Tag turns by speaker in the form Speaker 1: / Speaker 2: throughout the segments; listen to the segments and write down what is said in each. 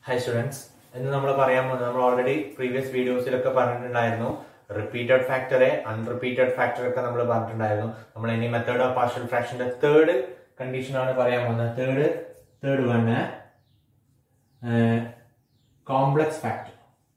Speaker 1: Hi students ഇന്ന് നമ്മൾ പറയാൻ പോകുന്നത് നമ്മൾ ഓൾറെഡി പ്രീവിയസ് വീഡിയോസിലൊക്കെ പറഞ്ഞിട്ടുണ്ടായിരുന്നു റിപ്പീറ്റഡ് ഫാക്ടറെ അൺറിപ്പീറ്റഡ് ഫാക്ടർ ഒക്കെ നമ്മൾ പറഞ്ഞിട്ടുണ്ടായിരുന്നു നമ്മൾ ഇനി മെത്തേഡ് ഓഫ് പാർഷ്യൽ ഫ്രാക്ഷന്റെ തേർഡ് കണ്ടീഷൻ ആണ് പറയാൻ പോകുന്നത് third third one complex factor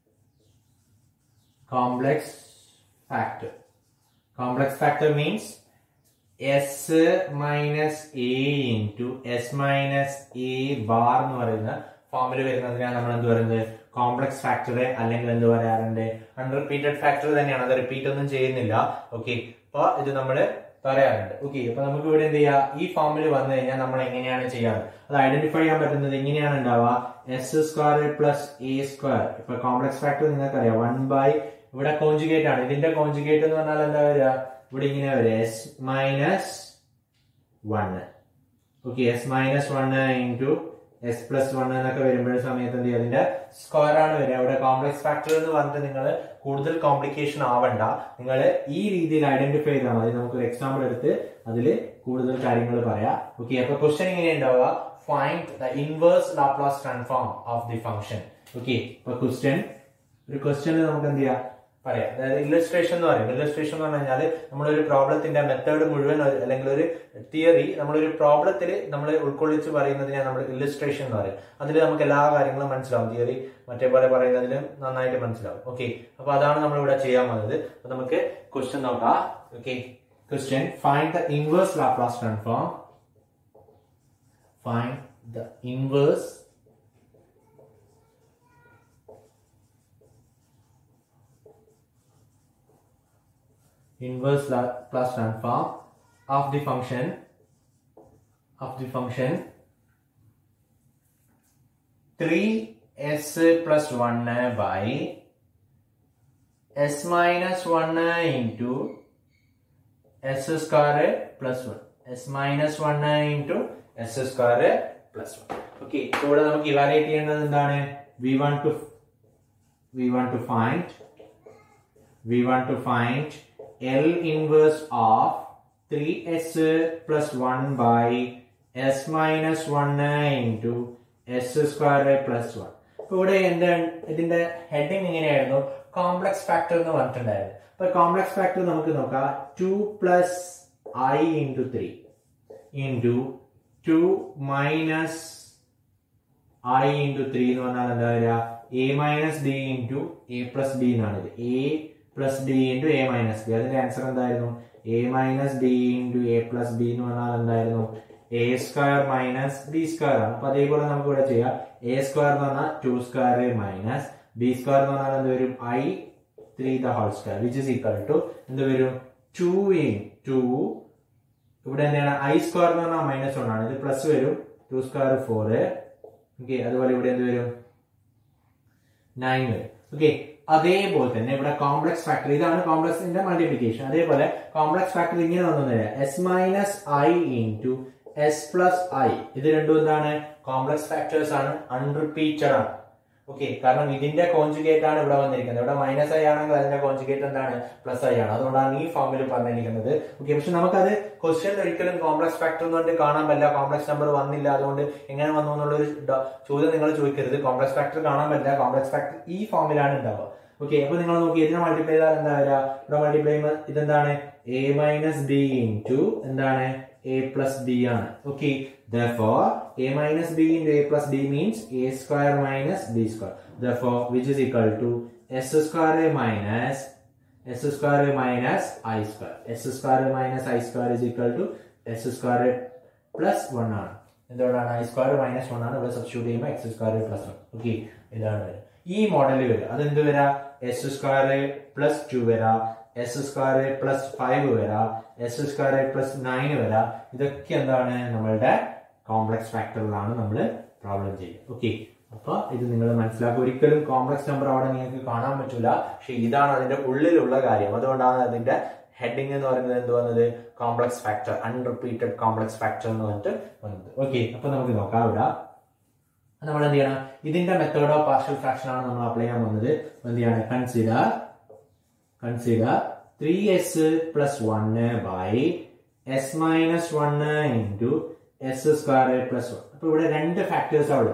Speaker 1: complex factor complex factor means s minus a into s minus a bar എന്ന് പറയുന്ന ഫോമിൽ വരുന്നതിനാണ് നമ്മൾ എന്ത് പറയുന്നത് കോംപ്ലക്സ് ഫാക്ടർ അല്ലെങ്കിൽ എന്ത് പറയാറുണ്ട് അൺറിപ്പീറ്റഡ് ഫാക്ടർ തന്നെയാണ് അത് റിപ്പീറ്റ് ഒന്നും ചെയ്യുന്നില്ല ഓക്കെ അപ്പൊ ഇത് നമ്മൾ പറയാറുണ്ട് ഓക്കെ അപ്പൊ നമുക്ക് ഇവിടെ എന്ത് ചെയ്യാം ഈ ഫോമിൽ വന്നു കഴിഞ്ഞാൽ നമ്മൾ എങ്ങനെയാണ് ചെയ്യാറ് അത് ഐഡന്റിഫൈ ചെയ്യാൻ പറ്റുന്നത് എങ്ങനെയാണ് ഉണ്ടാവുക s square plus A square ഇപ്പൊ കോംപ്ലക്സ് ഫാക്ടർ നിങ്ങൾക്കറിയാം വൺ ബൈ ഇവിടെ കോഞ്ചുഗേറ്റ് ആണ് ഇതിന്റെ കോഞ്ചുഗേറ്റ് എന്ന് പറഞ്ഞാൽ എന്താ വരിക ഇവിടെ ഇങ്ങനെ വരിക s minus one okay s minus one into s plus one എന്നൊക്കെ വരുമ്പോഴ സമയത്ത് എന്ത് ചെയ്യും അതിന്റെ സ്ക്വയർ ആണ് വരിക അവിടെ കോംപ്ലക്സ് ഫാക്ടർ എന്ന് പറഞ്ഞിട്ട് നിങ്ങൾ കൂടുതൽ കോംപ്ലിക്കേഷൻ ആവണ്ട നിങ്ങൾ ഈ രീതിയിൽ ഐഡന്റിഫൈ ചെയ്താൽ മതി നമുക്കൊരു എക്സാമ്പിൾ എടുത്ത് അതിൽ കൂടുതൽ കാര്യങ്ങൾ പറയാം ഓക്കെ അപ്പൊ ക്വസ്റ്റ്യൻ ഇങ്ങനെ ഉണ്ടാവുക find the inverse Laplace transform of the function okay അപ്പൊ ക്വസ്റ്റ്യൻ ഒരു ക്വസ്റ്റ്യനിൽ നമുക്ക് എന്ത് ചെയ്യാം പറയാം അതായത് ഇല്ലസ്ട്രേഷൻ എന്ന് പറയും ഇല്ലസ്ട്രേഷൻ എന്ന് പറഞ്ഞു കഴിഞ്ഞാൽ നമ്മളൊരു പ്രോബ്ലത്തിന്റെ മെത്തേഡ് മുഴുവൻ ഒരു- അല്ലെങ്കിൽ ഒരു തിയറി നമ്മളൊരു പ്രോബ്ലത്തിൽ നമ്മൾ ഉൾക്കൊള്ളിച്ച് പറയുന്നതിനെ നമ്മൾ ഇല്ലസ്ട്രേഷൻ എന്ന് പറയും അതിൽ നമുക്ക് എല്ലാ കാര്യങ്ങളും മനസ്സിലാവും തിയറി മറ്റേ പോലെ പറയുന്നതിൽ നന്നായിട്ട് മനസ്സിലാവും ഓക്കെ അപ്പൊ അതാണ് നമ്മൾ ഇവിടെ ചെയ്യാൻ പോകുന്നത് അപ്പൊ നമുക്ക് ക്വസ്റ്റ്യൻ നോക്കാം okay question find the inverse Laplace transform find the inverse inverse Laplace transform of the function of the function 3s plus 1 by s minus 1 into s square plus 1 s minus 1 into s square plus 1 okay ഇവിടെ നമുക്ക് evaluate ചെയ്യേണ്ടത് എന്താണ് we want to we want to find we want to find L inverse of 3s plus 1 by s minus 1 into s square plus 1. ഇപ്പൊ ഇവിടെ എന്താണ് ഇതിന്റെ heading എങ്ങനെയായിരുന്നു complex factor എന്ന് പറഞ്ഞിട്ടുണ്ടായിരുന്നു അപ്പൊ കോംപ്ലക്സ് ഫാക്ടർ നമുക്ക് നോക്കാം two plus i into three into two minus i into three എന്ന് പറഞ്ഞാൽ എന്താ വരിക a minus d into a plus b എന്നാണ് ഇത് a plus d into a minus b അതിന്റെ ആൻസർ എന്തായിരുന്നു a minus d into a plus b എന്ന് പറഞ്ഞാൽ എന്തായിരുന്നു a square minus b square ആണ് അപ്പൊ അതേപോലെ നമുക്ക് ഇവിടെ ചെയ്യാം എ സ്ക്വയർ എന്ന് പറഞ്ഞാൽ two square minus b square എന്ന് പറഞ്ഞാൽ എന്ത് വരും i three the whole square which is equal to എന്ത് വരും ടു ഇൻ ടു ഇവിടെ എന്താണ് ഐ സ്ക്വയർ എന്ന് പറഞ്ഞാൽ മൈനസ് വൺ ആണ് ഇത് പ്ലസ് വരും ടു സ്ക്വയർ ഫോർ ഓക്കെ അതുപോലെ ഇവിടെ എന്ത് വരും നയൻ വരും ഓക്കെ അതേപോലെ തന്നെ ഇവിടെ കോംപ്ലക്സ് ഫാക്ടർ ഇതാണ് കോംപ്ലക്സിന്റെ മൾട്ടിപ്ലിക്കേഷൻ അതേപോലെ കോംപ്ലക്സ് ഫാക്ടർ ഇങ്ങനെ വന്നില്ല s minus i into s plus i ഇത് രണ്ടും എന്താണ് കോംപ്ലക്സ് ഫാക്ടേഴ്സ് ആണ് അൺറിപ്പീറ്റഡ് ആണ് ഓക്കെ കാരണം ഇതിന്റെ കോൺജുഗേറ്റ് ആണ് ഇവിടെ വന്നിരിക്കുന്നത് ഇവിടെ മൈനസ് ഐ ആണെങ്കിൽ അതിന്റെ കോൺജുഗേറ്റ് എന്താണ് പ്ലസ് ഐ ആണ് അതുകൊണ്ടാണ് ഈ ഫോമിൽ പറഞ്ഞിരിക്കുന്നത് ഓക്കെ പക്ഷെ നമുക്കത് ക്വസ്റ്റ്യൻ ഒരിക്കലും കോംപ്ലക്സ് ഫാക്ടർ എന്ന് പറഞ്ഞിട്ട് കാണാൻ പറ്റില്ല കോംപ്ലക്സ് നമ്പർ വന്നില്ല അതുകൊണ്ട് എങ്ങനെ വന്നു എന്നുള്ളൊരു ഡ- ചോദ്യം നിങ്ങൾ ചോദിക്കരുത് കോംപ്ലക്സ് ഫാക്ടർ കാണാൻ പറ്റില്ല കോംപ്ലക്സ് ഫാക്ടർ ഈ ഫോമിലാണ് ഉണ്ടാവുക ഓക്കെ അപ്പൊ നിങ്ങൾ നോക്കി ഇതിനെ മൾട്ടിപ്ലൈ ചെയ്താൽ എന്താ വരിക ഇവിടെ മൾട്ടിപ്ലൈ ചെയ്യുമ്പോൾ ഇതെന്താണ് എ മൈനസ് ബി ഇൻറ്റു എന്താണ് എ പ്ലസ് ബി ആണ് okay therefore a minus b into a plus b means a square minus b square therefore which is equal to s square minus s square minus i square s square minus i square is equal to s square plus 1 ആണ് എന്തുകൊണ്ടാണ് I square minus one ആണ് ഇവിടെ substitute ചെയ്യുമ്പോൾ x square plus one okay ഇതാണ് വരിക ഈ മോഡലിൽ വരിക അതെന്ത് വരാ എസ് സ്ക്വയർ പ്ലസ് ടു വരാ എസ് സ്ക്വയർ പ്ലസ് ഫൈവ് വരാ എസ് സ്ക്വയർ പ്ലസ് നയൻ വരാ ഇതൊക്കെ എന്താണ് നമ്മളുടെ കോംപ്ലക്സ് ഫാക്ടറിലാണ് നമ്മൾ പ്രോബ്ലം ചെയ്യുക ഓക്കെ അപ്പൊ ഇത് നിങ്ങൾ മനസ്സിലാക്കുക ഒരിക്കലും കോംപ്ലക്സ് നമ്പർ അവിടെ നിങ്ങൾക്ക് കാണാൻ പറ്റില്ല പക്ഷെ ഇതാണ് അതിന്റെ ഉള്ളിലുള്ള കാര്യം അതുകൊണ്ടാണ് അതിന്റെ ഹെഡിങ് എന്ന് പറയുന്നത് എന്ത് വന്നത് complex factor unrepeated complex factor എന്ന് പറഞ്ഞിട്ട് വന്നത് ഓക്കെ അപ്പൊ നമുക്ക് നോക്കാം ഇവിടെ നമ്മൾ എന്ത് ചെയ്യണം ഇതിന്റെ മെത്തേഡ് ഓഫ് പാർഷ്യൽ ഫ്രാക്ഷൻ ആണ് നമ്മൾ അപ്ലൈ ചെയ്യാൻ പോകുന്നത് എന്ത് ചെയ്യണം consider consider three S plus one by S minus one into S square plus one അപ്പൊ ഇവിടെ രണ്ട് ഫാക്ടേഴ്സ് ഉള്ളത്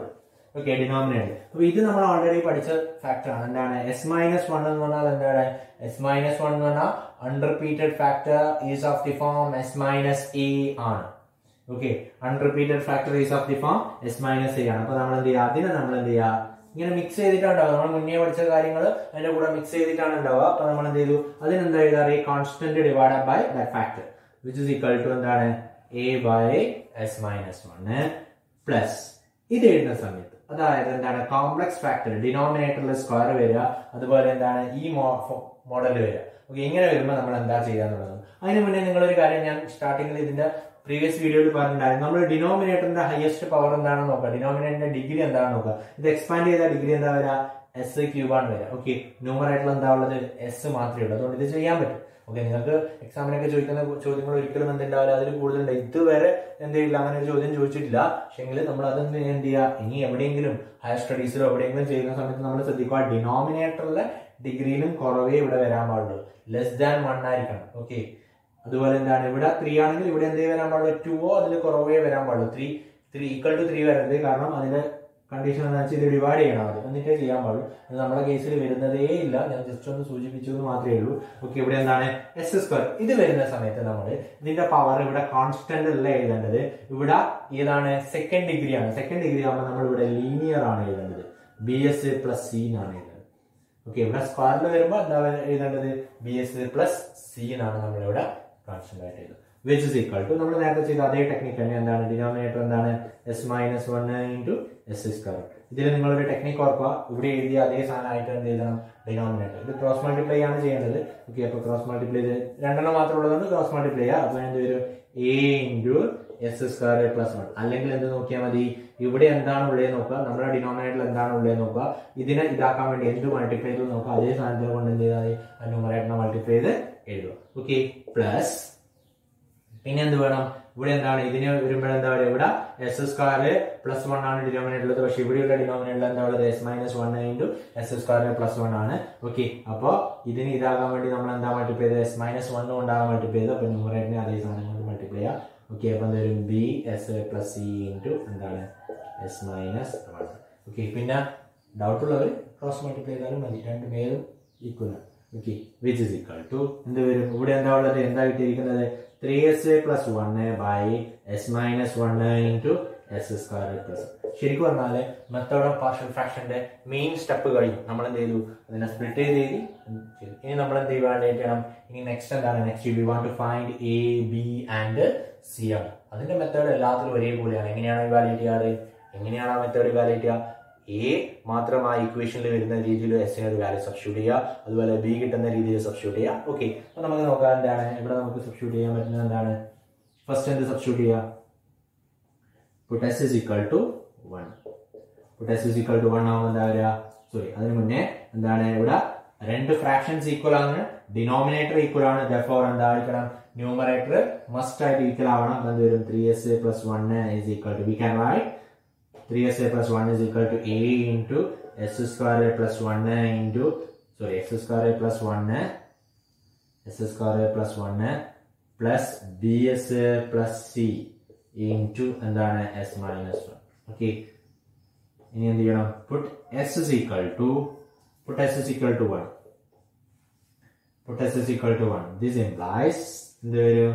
Speaker 1: ഓക്കെ ഡിനോമിനേറ്റർ അപ്പൊ ഇത് നമ്മൾ ഓൾറെഡി പഠിച്ച ഫാക്ടർ ആണ് എന്താണ് എസ് മൈനസ് വൺ എന്ന് പറഞ്ഞാൽ എന്താണ് എസ് മൈനസ് വൺ എന്ന് പറഞ്ഞാൽ unrepeated factor is of the form s minus A ആണ് okay unrepeated factor is of the form s minus A ആണ് അപ്പൊ നമ്മൾ എന്ത് ചെയ്യുക അതിനെ നമ്മൾ എന്ത് ചെയ്യുക ഇങ്ങനെ മിക്സ് ചെയ്തിട്ടാണ് ഉണ്ടാവുക നമ്മൾ മുന്നേ പഠിച്ച കാര്യങ്ങൾ അതിന്റെ കൂടെ മിക്സ് ചെയ്തിട്ടാണ് ഉണ്ടാവുക അപ്പൊ നമ്മൾ എന്ത് ചെയ്തു അതിനെന്താ എഴുതാറ് constant divide by that factor which is equal to എന്താണ് A by S minus one plus ഇത് എഴുതുന്ന സമയത്ത് അതായത് എന്താണ് കോംപ്ലക്സ് ഫാക്ടർ ഡിനോമിനേറ്ററിൽ സ്ക്വയർ വരിക അതുപോലെ എന്താണ് ഈ മോഡൽ വരിക ഓക്കെ ഇങ്ങനെ വരുമ്പോൾ നമ്മൾ എന്താ ചെയ്യുക എന്നുള്ളത് അതിന് മുന്നേ നിങ്ങളൊരു കാര്യം ഞാൻ സ്റ്റാർട്ടിങ്ങിൽ ഇതിന്റെ പ്രീവിയസ് വീഡിയോയിൽ പറഞ്ഞിട്ടുണ്ടായിരുന്നു നമ്മൾ ഡിനോമിനേറ്ററിന്റെ ഹയസ്റ്റ് പവർ എന്താണെന്ന് നോക്കുക ഡിനോമിനേറ്ററിന്റെ ഡിഗ്രി എന്താണെന്ന് നോക്കുക ഇത് എക്സ്പാൻഡ് ചെയ്ത ഡിഗ്രി എന്താ വരിക എസ് ക്യൂബാണ് വരിക ഓക്കെ ന്യൂമറേറ്ററിൽ എന്താ ഉള്ളത് എസ് മാത്രമേ ഉള്ളൂ അതുകൊണ്ട് ഇത് ചെയ്യാൻ പറ്റും ഓക്കെ നിങ്ങൾക്ക് എക്സാമിനൊക്കെ ചോദിക്കുന്ന ചോദ്യങ്ങൾ ഒരിക്കലും എന്തുണ്ടാവില്ല അതിൽ കൂടുതലുണ്ട് ഇതുവരെ എന്ത് ചെയ്യില്ല അങ്ങനെ ഒരു ചോദ്യം ചോദിച്ചിട്ടില്ല പക്ഷെങ്കിൽ നമ്മൾ അതൊന്ന് എന്ത് ചെയ്യുക ഇനി എവിടെയെങ്കിലും ഹയർ സ്റ്റഡീസിലോ എവിടെയെങ്കിലും ചെയ്യുന്ന സമയത്ത് നമ്മൾ ശ്രദ്ധിക്കുക ഡിനോമിനേറ്ററിലെ ഡിഗ്രിയിലും കുറവേ ഇവിടെ വരാൻ പാടുള്ളൂ ലെസ് ദാൻ വൺ ആയിരിക്കണം ഓക്കെ അതുപോലെ എന്താണ് ഇവിടെ ത്രീ ആണെങ്കിൽ ഇവിടെ എന്തേ വരാൻ പാടുള്ളൂ ടുവോ അതിൽ കുറവേ വരാൻ പാടുള്ളൂ three three equal to three വരരുത് കാരണം അതിന്റെ കണ്ടീഷൻ എന്താ വെച്ചാൽ ഇത് ഡിവൈഡ് ചെയ്യണം അത് എന്നിട്ടേ ചെയ്യാൻ പാടുള്ളൂ അത് നമ്മുടെ കേസിൽ വരുന്നതേ ഇല്ല ഞാൻ ജസ്റ്റ് ഒന്ന് സൂചിപ്പിച്ചു എന്ന് മാത്രമേ ഉള്ളൂ ഓക്കെ ഇവിടെ എന്താണ് എസ് സ്ക്വയർ ഇത് വരുന്ന സമയത്ത് നമ്മൾ ഇതിന്റെ പവർ ഇവിടെ കോൺസ്റ്റന്റ് അല്ല എഴുതേണ്ടത് ഇവിടെ ഏതാണ് സെക്കൻഡ് ഡിഗ്രി ആണ് സെക്കൻഡ് ഡിഗ്രി ആകുമ്പോൾ നമ്മൾ ഇവിടെ ലീനിയർ ആണ് എഴുതേണ്ടത് ബി എസ് പ്ലസ് സി എന്നാണ് എഴുതുന്നത് ഓക്കെ ഇവിടെ സ്ക്വയറിൽ വരുമ്പോൾ എന്താ എഴുതേണ്ടത് ബി എസ് പ്ലസ് സി എന്നാണ് നമ്മളിവിടെ കോൺസ്റ്റന്റ് ആയിട്ട് എഴുതുന്നത് വിച്ച് ഇസ് ഈക്വൽ ടു നമ്മൾ നേരത്തെ ചെയ്ത അതേ ടെക്നിക്ക് തന്നെ എന്താണ് ഡിനോമിനേറ്റർ എന്താണ് s minus one into S square ഇതിൽ നിങ്ങളൊരു ടെക്നിക്ക് ഓർക്കുക ഇവിടെ എഴുതിയ അതേ സാധനമായിട്ട് എന്ത് ചെയ്യണം ഡിനോമിനേറ്റർ ഇത് ക്രോസ് മൾട്ടിപ്ലൈ ആണ് ചെയ്യേണ്ടത് ഓക്കെ അപ്പോൾ ക്രോസ് മൾട്ടിപ്ലൈ ചെയ്ത് രണ്ടെണ്ണം മാത്രം ഉള്ളതുകൊണ്ട് ക്രോസ് മൾട്ടിപ്ലൈ ചെയ്യുക അപ്പോൾ എന്ത് വരും A into S square plus one അല്ലെങ്കിൽ എന്ത് നോക്കിയാൽ മതി ഇവിടെ എന്താണ് ഉള്ളത് നോക്കുക നമ്മുടെ ഡിനോമിനേറ്ററിൽ എന്താണ് ഉള്ളത് നോക്കുക ഇതിനെ ഇതാക്കാൻ വേണ്ടി എന്ത് മൾട്ടിപ്ലൈ ചെയ്ത് നോക്കുക അതേ സാധനത്തെ കൊണ്ട് എന്ത് ചെയ്താൽ മതി ആ ന്യൂമറേറ്ററിനെ മൾട്ടിപ്ലൈ ചെയ്ത് എഴുതുക ഓക്കെ പ്ലസ് പിന്നെ എന്ത് വേണം ഇവിടെ എന്താണ് ഇതിന് വരുമ്പോൾ എന്താ പറയുക ഇവിടെ എസ് സ്ക്വയർ പ്ലസ് വൺ ആണ് ഡിനോമിനേറ്റർ ഉള്ളത് പക്ഷെ ഇവിടെയുള്ള ഡിനോമിനേറ്റർ എന്താ ഉള്ളത് s minus one into S square plus one ആണ് ഓക്കെ അപ്പോൾ ഇതിന് ഇതാകാൻ വേണ്ടി നമ്മൾ എന്താ മൾട്ടിപ്ലൈ ചെയ്ത് എസ് മൈനസ് വൺ കൊണ്ടാണ് മൾട്ടിപ്ലൈ ചെയ്ത് അപ്പോൾ ന്യൂമറേറ്ററിനെ അതേ സാധനം കൊണ്ട് മൾട്ടിപ്ലൈ ചെയ്യാം ഓക്കെ അപ്പോൾ എന്ത് വരും b s plus C into എന്താണ് എസ് മൈനസ് വൺ ഓക്കെ പിന്നെ ഡൗട്ട് ഉള്ളവർ ക്രോസ് മൾട്ടിപ്ലൈ ചെയ്താലും മതി രണ്ട് പേരും equal okay which is equal to എന്ത് വരും ഇവിടെ എന്താ ഉള്ളത് എന്താ കിട്ടിയിരിക്കുന്നത് three S plus one by S minus one into S square plus ശരിക്കും പറഞ്ഞാല് മെത്തേഡ് ഓഫ് പാർഷ്യൽ ഫ്രാക്ഷന്റെ മെയിൻ സ്റ്റെപ്പ് കഴിഞ്ഞു നമ്മൾ എന്ത് ചെയ്തു അതിനെ സ്പ്ലിറ്റ് ചെയ്ത് എഴുതി ചെയ്തു ഇനി നമ്മൾ എന്ത് ഇവാലുവേറ്റ് ചെയ്യണം ഇനി നെക്സ്റ്റ് എന്താണ് next we want to find a b and c ആണ് അതിന്റെ മെത്തേഡ് എല്ലാത്തിലും ഒരേപോലെയാണ് എങ്ങനെയാണ് ഇവാലുവേറ്റ് ചെയ്യാറ് എങ്ങനെയാണ് ആ മെത്തേഡ് ഇവാലുവേറ്റ് ചെയ്യുക എ മാത്രം ആ ഇക്വേഷനിൽ വരുന്ന രീതിയിൽ എസിന് ഒരു വാല്യൂ സബ്സ്റ്റിറ്റ്യൂട്ട് ചെയ്യുക അതുപോലെ ബി കിട്ടുന്ന രീതിയിൽ സബ്സ്റ്റിറ്റ്യൂട്ട് ചെയ്യുക ഓക്കെ അപ്പൊ നമുക്ക് നോക്കാം എന്താണ് ഇവിടെ നമുക്ക് സബ്സ്റ്റിറ്റ്യൂട്ട് ചെയ്യാൻ പറ്റുന്നത് എന്താണ് ഫസ്റ്റ് എന്ത് സബ്സ്റ്റിറ്റ്യൂട്ട് ചെയ്യുക put S is equal to one put S is equal to one ആവുമ്പോൾ എന്താ വരിക സോറി അതിന് മുന്നേ എന്താണ് ഇവിടെ രണ്ട് ഫ്രാക്ഷൻസ് ഈക്വൽ ആണ് ഡിനോമിനേറ്റർ ഈക്വൽ ആണ് ദോർ എന്തായിരിക്കണം ന്യൂമറേറ്റർ മസ്റ്റ് ആയിട്ട് ഈക്വൽ ആവണം അപ്പൊ എന്ത് വരും three S plus one is equal to we can write 3sa plus 1 is equal to a into s square plus 1 into sorry x square plus 1 s square plus 1 plus bs plus c into എന്താണ് s minus 1 okay ഇനി എന്ത് ചെയ്യണം put s is equal to put s is equal to 1 put s is equal to 1 this implies എന്ത് വരും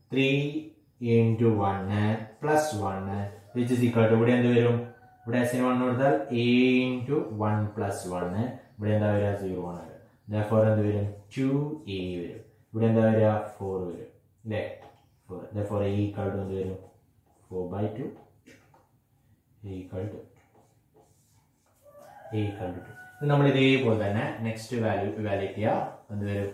Speaker 1: 3 into 1 plus 1 which is equal to ഇവിടെ എന്ത് വരും ഇവിടെ എസിന് വൺ കൊടുത്താൽ a into one plus one ഇവിടെ എന്താ വരിക സീറോ ആണ് വരിക ഫോർ എന്ത് വരും ടു എ വരും ഇവിടെ എന്താ വരിക ഫോർ വരും അല്ലേ four four a equal to എന്ത് വരും four by two equal to a equal to two നമ്മൾ ഇതേപോലെ തന്നെ നെക്സ്റ്റ് വാല്യൂ വാല്യൂറ്റ് ചെയ്യുക എന്ത് വരും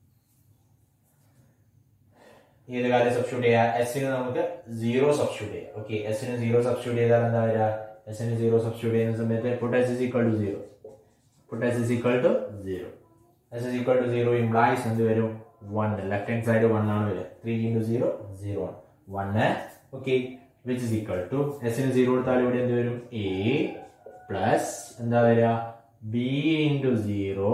Speaker 1: ഏത് കാര്യം സബ്സ്റ്റിറ്റ്യൂട്ട് ചെയ്യാം എസിന് നമുക്ക് സീറോ സബ്സ്റ്റിറ്റ്യൂട്ട് ചെയ്യാം ഓക്കെ എസിന് സീറോ സബ്സ്റ്റിറ്റ്യൂട്ട് ചെയ്താൽ എന്താ വരിക എസിന് സീറോ സബ്സ്റ്റിറ്റ്യൂട്ട് ചെയ്യുന്ന സമയത്ത് put S is equal to zero put S is equal to zero s is equal to zero implies എന്ത് വരും one left hand side one ആണ് വരിക ത്രീ ഇൻറ്റു സീറോ സീറോ ആണ് one okay which is equal to എസിന് zero കൊടുത്താൽ ഇവിടെ എന്ത് വരും എ പ്ലസ് എന്താ വരിക b into zero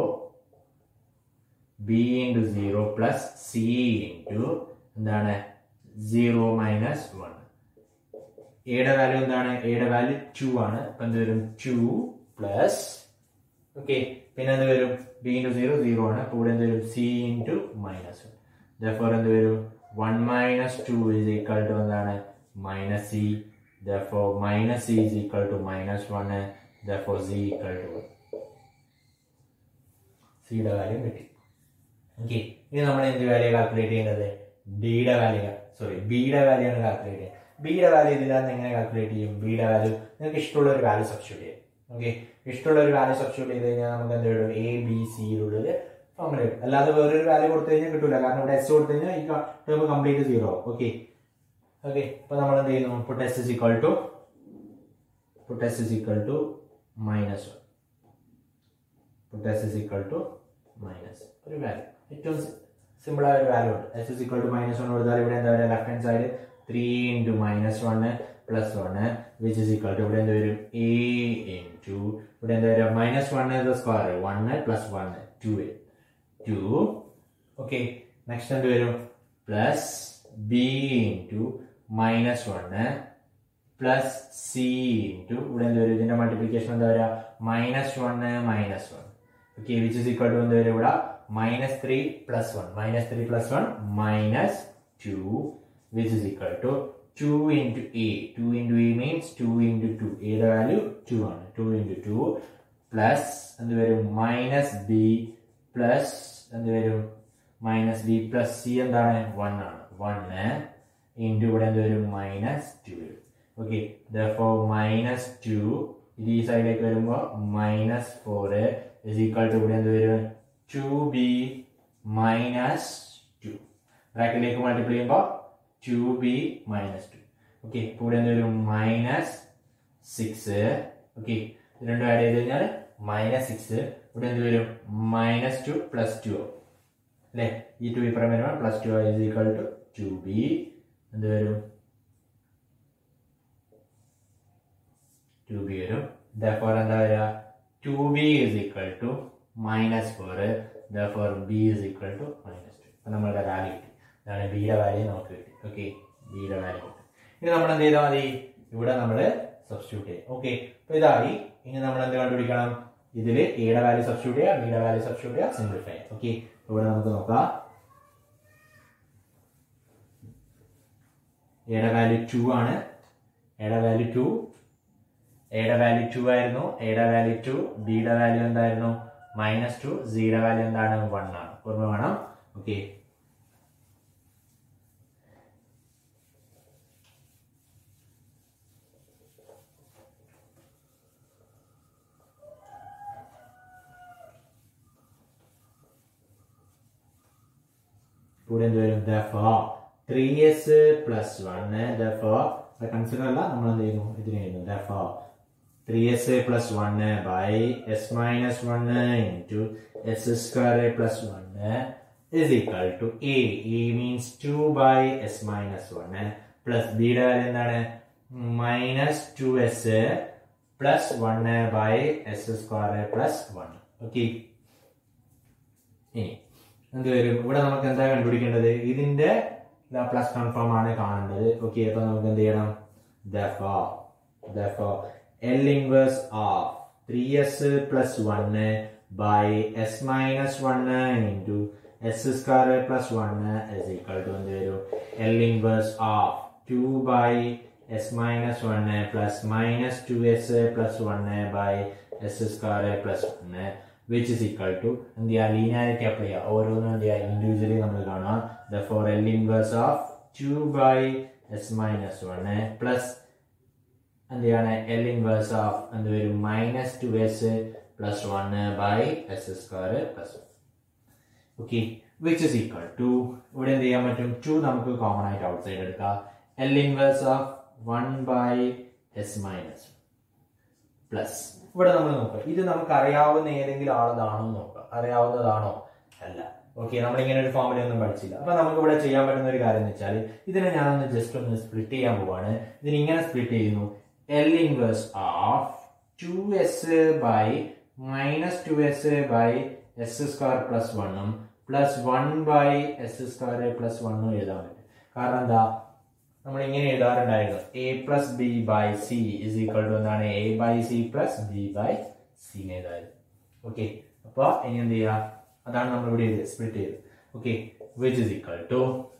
Speaker 1: B into zero plus C into എന്താണ് സീറോ മൈനസ് വൺ എയുടെ വാല്യൂ എന്താണ് എയുടെ വാല്യൂ ടു ആണ് അപ്പൊ എന്ത് വരും ടു പ്ലസ് ഓക്കെ പിന്നെ എന്ത് വരും ബി ഇൻറ്റു സീറോ സീറോ ആണ് അപ്പൊ ഇവിടെ എന്ത് വരും സി ഇൻറ്റു മൈനസ് ദോർ എന്ത് വരും one minus two is equal to എന്താണ് minus C therefore minus C is equal to minus one therefore C equal to one സിയുടെ വാല്യൂ കിട്ടി ഓക്കെ ഇനി നമ്മൾ എന്ത് വാല്യൂ കാൽക്കുലേറ്റ് ചെയ്യുന്നത് ഡിയുടെ വാല്യൂ സോറി ബിയുടെ വാല്യൂ ആണ് കാൽക്കുലേറ്റ് ചെയ്യുന്നത് ബിയുടെ വാല്യൂ ഇതിനകത്ത് എങ്ങനെ കാൽക്കുലേറ്റ് ചെയ്യും ബിയുടെ വാല്യൂ നിങ്ങൾക്ക് ഇഷ്ടമുള്ള ഒരു വാല്യൂ സബ്സ്റ്റിറ്റ്യൂട്ട് ചെയ്യും ഓക്കെ ഇഷ്ടമുള്ള ഒരു വാല്യൂ സബ്സ്റ്റിറ്റ്യൂട്ട് ചെയ്ത് കഴിഞ്ഞാൽ നമുക്ക് എന്ത് കിട്ടും എ ബി സിയിലുള്ളത് ഫോർമുല കിട്ടും അല്ലാതെ വേറൊരു വാല്യൂ കൊടുത്തു കഴിഞ്ഞാൽ കിട്ടൂല കാരണം ഇവിടെ എസ് കൊടുത്തു കഴിഞ്ഞാൽ ഈ term complete zero okay okay അപ്പൊ നമ്മൾ എന്ത് ചെയ്യുന്നു put S is equal to put S is equal to minus one put S is equal to minus ഒരു വാല്യൂ ഏറ്റവും സിമ്പിൾ ആയ ഒരു വാല്യൂ ഉണ്ട് S is equal to minus one കൊടുത്താൽ ഇവിടെ എന്താ പറയുക left hand side three into minus one plus one which is equal to ഇവിടെ എന്ത് വരും എ ഇൻറ്റു ഇവിടെ എന്താ വരിക minus one square one plus one two two okay next എന്ത് വരും plus B into minus one plus C into ഇവിടെ എന്ത് വരും ഇതിന്റെ മൾട്ടിപ്ലിക്കേഷൻ എന്താ വരിക minus one minus one okay which is equal to എന്ത് വരും ഇവിടെ minus three plus one minus three plus one minus two which is equal to two into A two into A means two into two എയുടെ value two ആണ് two into two plus എന്ത് വരും minus B plus എന്ത് വരും minus B plus C എന്താണ് one ആണ് one into ഇവിടെ എന്ത് വരും മൈനസ് ടു വരും ഓക്കെ ദോർ മൈനസ് ടു ഇത് ഈ സൈഡിലേക്ക് വരുമ്പോൾ minus four is equal to ഇവിടെ എന്ത് വരും ടു ബി മൈനസ് ടു ബ്രാക്കറ്റിലേക്ക് മൾട്ടിപ്ലൈ ചെയ്യുമ്പോൾ two B minus two okay ഇപ്പോൾ ഇവിടെ എന്ത് വരും മൈനസ് സിക്സ് ഓക്കെ ഇത് രണ്ടും ആഡ് ചെയ്ത് കഴിഞ്ഞാൽ മൈനസ് സിക്സ് ഇവിടെ എന്ത് വരും മൈനസ് ടു പ്ലസ് ടു അല്ലേ ഈ ടു ഇപ്പുറം വരുമ്പോൾ plus two is equal to two B എന്ത് വരും ടു ബി വരും ദോർ എന്താ വരിക two B is equal to minus four therefore B is equal to minus two അപ്പൊ നമ്മളുടെ വാല്യൂ കിട്ടി അതാണ് ബിയുടെ വാല്യൂ നമുക്ക് കിട്ടി ഓക്കെ ബിയുടെ വാല്യൂ കിട്ടി ഇനി നമ്മൾ എന്ത് ചെയ്താൽ മതി ഇവിടെ നമ്മൾ സബ്സ്റ്റിറ്റ്യൂട്ട് ചെയ്യും ഓക്കെ അപ്പൊ ഇതായി ഇനി നമ്മൾ എന്ത് കണ്ടുപിടിക്കണം ഇതിൽ എയുടെ വാല്യൂ സബ്സ്റ്റിറ്റ്യൂട്ട് ചെയ്യുക ബിയുടെ വാല്യൂ സബ്സ്റ്റിറ്റ്യൂട്ട് ചെയ്യുക സിംപ്ലിഫൈ ഓക്കെ ഇവിടെ നമുക്ക് നോക്കാം എയുടെ വാല്യൂ ടു ആണ് എയുടെ വാല്യൂ ടു എയുടെ വാല്യൂ ടു ആയിരുന്നു എയുടെ വാല്യൂ ടു ബിയുടെ വാല്യൂ എന്തായിരുന്നു മൈനസ് ടു സിയുടെ വാല്യൂ എന്താണ് വൺ ആണ് ഓർമ്മ വേണം ഓക്കെ ഇവിടെ എന്ത് വരും therefore three S plus one consider അല്ല നമ്മൾ എന്ത് ചെയ്യുന്നു ഇതിന് ചെയ്യുന്നു therefore three S plus one by S minus one into S square plus one is equal to A A means two by S minus one plus ബിയുടെ കാര്യം എന്താണ് minus two S plus one by S square plus one okay ഇനി എന്ത് വരും ഇവിടെ നമുക്ക് എന്താ കണ്ടുപിടിക്കേണ്ടത് ഇതിന്റെ ലാപ്ലാസ് കൺഫേം ആണ് കാണേണ്ടത് ഓക്കെ അപ്പൊ നമുക്ക് എന്ത് ചെയ്യണം therefore therefore L inverse of 3s plus 1 by s minus 1 into s square plus 1 is equal to എന്ത് വരും L inverse of 2 by s minus 1 plus minus 2s plus 1 by s square plus 1 which is equal to എന്ത് ചെയ്യുക linearity apply ചെയ്യുക ഓരോന്നും എന്ത് ചെയ്യുക individually നമ്മൾ കാണാം therefore L inverse of two by S minus one plus എന്ത് ചെയ്യാണ് എൽ ഇൻവേഴ്സ് ഓഫ് എന്ത് വരും minus two S plus one by S square plus okay which is equal to ഇവിടെ എന്ത് ചെയ്യാൻ പറ്റും ടു നമുക്ക് കോമൺ ആയിട്ട് ഔട്ട് സൈഡ് എടുക്കാം L inverse of one by S minus plus ഇവിടെ നമ്മൾ നോക്കുക ഇത് നമുക്ക് അറിയാവുന്ന ഏതെങ്കിലും ആളതാണോ എന്ന് നോക്കുക അറിയാവുന്നതാണോ അല്ല ഓക്കെ നമ്മൾ ഇങ്ങനെ ഒരു ഫോമിൽ ഒന്നും പഠിച്ചില്ല അപ്പൊ നമുക്ക് ഇവിടെ ചെയ്യാൻ പറ്റുന്ന ഒരു കാര്യം എന്ന് വെച്ചാൽ ഇതിനെ ഞാനൊന്ന് ജസ്റ്റ് ഒന്ന് സ്പ്ലിറ്റ് ചെയ്യാൻ പോവാണ് ഇതിന് ഇങ്ങനെ സ്പ്ലിറ്റ് ചെയ്യുന്നു L inverse of two S by minus two S by S square plus വണ്ണും plus one by S square plus വണ്ണും എഴുതാൻ പറ്റും കാരണം എന്താ നമ്മൾ ഇങ്ങനെ എഴുതാറുണ്ടായിരുന്നു A plus B by C is equal to എന്താണ് A by C plus B by C എന്ന് എഴുതായിരുന്നു ഓക്കെ അപ്പൊ ഇനി എന്ത് ചെയ്യുക അതാണ് നമ്മൾ ഇവിടെ എഴുതിയത് സ്പ്ലിറ്റ് ചെയ്ത് okay which is equal to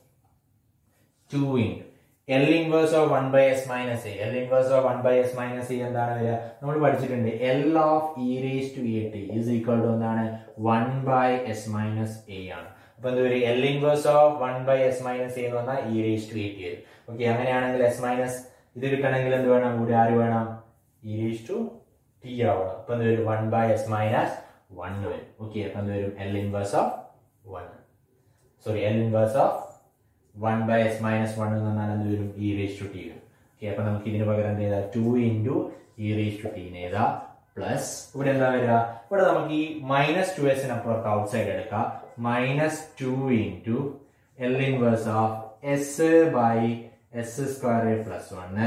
Speaker 1: two into L inverse of one by S minus A L inverse of one by S minus A എന്താണ് വരിക നമ്മൾ പഠിച്ചിട്ടുണ്ട് L of E raise to A T is equal to എന്താണ് one by S minus A ആണ് അപ്പൊ എന്ത് വരും L inverse of one by S minus A എന്ന് പറഞ്ഞാൽ E raise to A T വരും ഓക്കെ അങ്ങനെയാണെങ്കിൽ എസ് മൈനസ് ഇത് കിട്ടണമെങ്കിൽ എന്ത് വേണം കൂടി ആര് വേണം ഇ റേസ് ടു ടി ആവണം അപ്പൊ എന്ത് വരും one by S minus one വരും ഓക്കെ അപ്പൊ എന്ത് വരും L inverse of one sorry L inverse of one by S minus one എന്ന് പറഞ്ഞാൽ എന്ത് വരും ഇ റേസ് ടു ടി വരും ഓക്കെ അപ്പൊ നമുക്ക് ഇതിന് പകരം എന്ത് ചെയ്താൽ two into E raise to T എഴുതാം പ്ലസ് ഇവിടെ എന്താ വരിക ഇവിടെ നമുക്ക് ഈ മൈനസ് ടു എസിനപ്പുറത്ത് ഔട്ട് സൈഡ് എടുക്കാം minus two into L inverse of S by S square plus one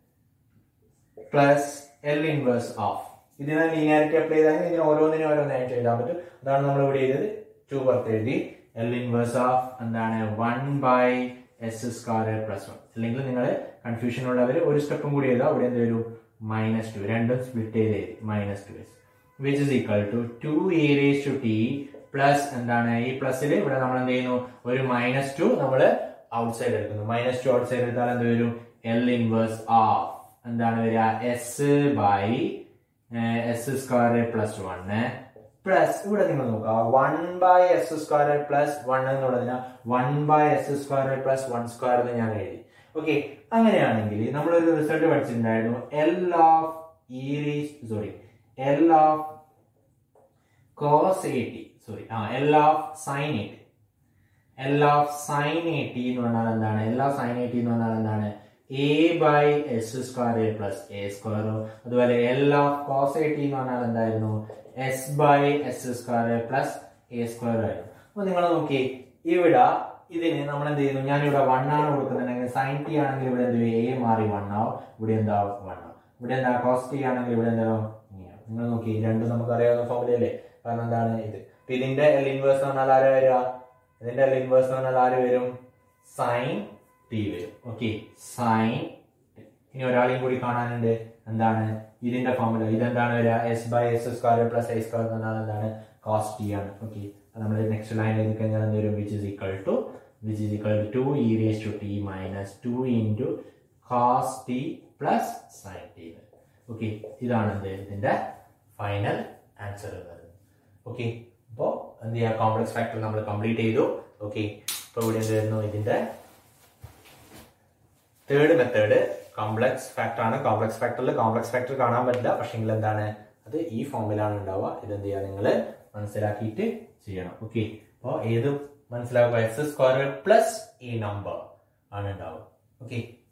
Speaker 1: plus L inverse of ഇതിനെ ലീനിയാരിറ്റി അപ്ലൈ ചെയ്താൽ ഇതിന് ഓരോന്നിനും ഓരോന്നായിട്ട് എഴുതാൻ പറ്റും അതാണ് നമ്മൾ ഇവിടെ ചെയ്തത് ടു പുറത്ത് എഴുതി എൽ ഇൻവേഴ്സ് ഓഫ് എന്താണ് one by S square plus one അല്ലെങ്കിൽ നിങ്ങൾ കൺഫ്യൂഷൻ ഉള്ളവർ ഒരു സ്റ്റെപ്പും കൂടി എഴുതാം അവിടെ എന്ത് വരും മൈനസ് ടു രണ്ടും സ്പ്ലിറ്റ് ചെയ്ത് എഴുതി minus two S which is equal to two A raise to T plus എന്താണ് ഈ പ്ലസ്സിൽ ഇവിടെ നമ്മൾ എന്ത് ചെയ്യുന്നു ഒരു മൈനസ് ടു നമ്മൾ ഔട്ട് സൈഡ് എടുക്കുന്നു മൈനസ് ടു ഔട്ട് സൈഡ് എടുത്താൽ എന്ത് വരും എൽ ഇൻവേഴ്സ് ഓഫ് എന്താണ് വരിക S by S square plus one plus ഇവിടെ നിങ്ങൾ നോക്കുക one by S square plus one എന്നുള്ളതിന് one by S square plus one square എന്ന് ഞാൻ എഴുതി ഓക്കെ അങ്ങനെയാണെങ്കിൽ നമ്മളൊരു റിസൾട്ട് പഠിച്ചിട്ടുണ്ടായിരുന്നു L of E raise sorry L of cos A T sorry ആ L of sine A T L of sine A T എന്ന് പറഞ്ഞാൽ എന്താണ് L of sine A T എന്ന് പറഞ്ഞാൽ എന്താണ് A by S square A plus A സ്ക്വയറോ അതുപോലെ L of cos A T എന്ന് പറഞ്ഞാൽ എന്തായിരുന്നു S by S square A plus A square ആയിരുന്നു അപ്പൊ നിങ്ങൾ നോക്കി ഇവിടെ ഇതിന് നമ്മൾ എന്ത് ചെയ്യുന്നു ഞാൻ ഇവിടെ വൺ ആണ് കൊടുക്കുന്നുണ്ടെങ്കിൽ സൈൻ ടി ആണെങ്കിൽ ഇവിടെ എന്ത് ചെയ്യും എ മാറി വൺ ആവും ഇവിടെ എന്താ വൺ ആവും ഇവിടെ എന്താ കോസ് ടി ആണെങ്കിൽ ഇവിടെ എന്താവും ഇങ്ങനെയാവും നിങ്ങൾ നോക്കി രണ്ടും നമുക്ക് അറിയാവുന്ന ഫോമിലല്ലേ കാരണം എന്താണ് ഇത് അപ്പൊ ഇതിന്റെ എൽ ഇൻവേഴ്സ് എന്ന് പറഞ്ഞാൽ ആരാ വരിക ഇതിന്റെ എൽ ഇൻവേഴ്സ് എന്ന് പറഞ്ഞാൽ ആര് വരും സൈൻ ടി വരും ഓക്കെ സൈൻ ഇനി ഒരാളെയും കൂടി കാണാനുണ്ട് എന്താണ് ഇതിന്റെ ഫോമുല ഇതെന്താണ് വരിക S by S square plus I square എന്ന് പറഞ്ഞാൽ എന്താണ് കോസ് ടി ആണ് ഓക്കെ നമ്മൾ നെക്സ്റ്റ് ലൈൻ എഴുതി കഴിഞ്ഞാൽ എന്ത് വരും which is equal to which is equal to two E raise to T minus two into cos T plus sine T okay ഇതാണ് എന്ത് ഇതിന്റെ ഫൈനൽ ആൻസർ എന്ന് പറയുന്നത് ഓക്കെ അപ്പോൾ എന്ത് ചെയ്യുക കോംപ്ലക്സ് ഫാക്ടർ നമ്മൾ കംപ്ലീറ്റ് ചെയ്തു ഓക്കെ ഇപ്പോൾ ഇവിടെ എന്ത് വരുന്നു ഇതിന്റെ തേർഡ് മെത്തേഡ് കോംപ്ലക്സ് ഫാക്ടർ ആണ് കോംപ്ലക്സ് ഫാക്ടറിൽ കോംപ്ലക്സ് ഫാക്ടർ കാണാൻ പറ്റില്ല പക്ഷെങ്കിൽ എന്താണ് അത് ഈ ഫോമിലാണ് ഉണ്ടാവുക ഇതെന്ത് ചെയ്യുക നിങ്ങൾ മനസ്സിലാക്കിയിട്ട് ചെയ്യണം ഓക്കെ അപ്പോൾ ഏത് മനസ്സിലാക്കുക എക്സ് സ്ക്വയർ പ്ലസ് ഈ നമ്പർ ആണ് ഉണ്ടാവുക ഓക്കെ